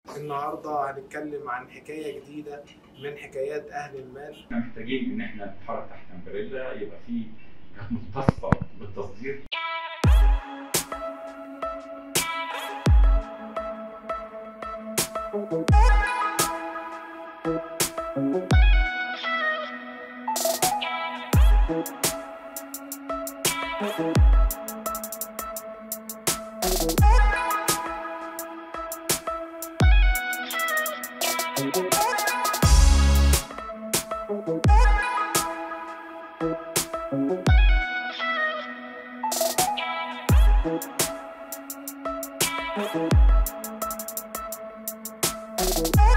النهارده هنتكلم عن حكايه جديده من حكايات اهل المال احنا محتاجين ان احنا نتحرك تحت امبريلا يبقى في جهات مختصه بالتصدير Thank you.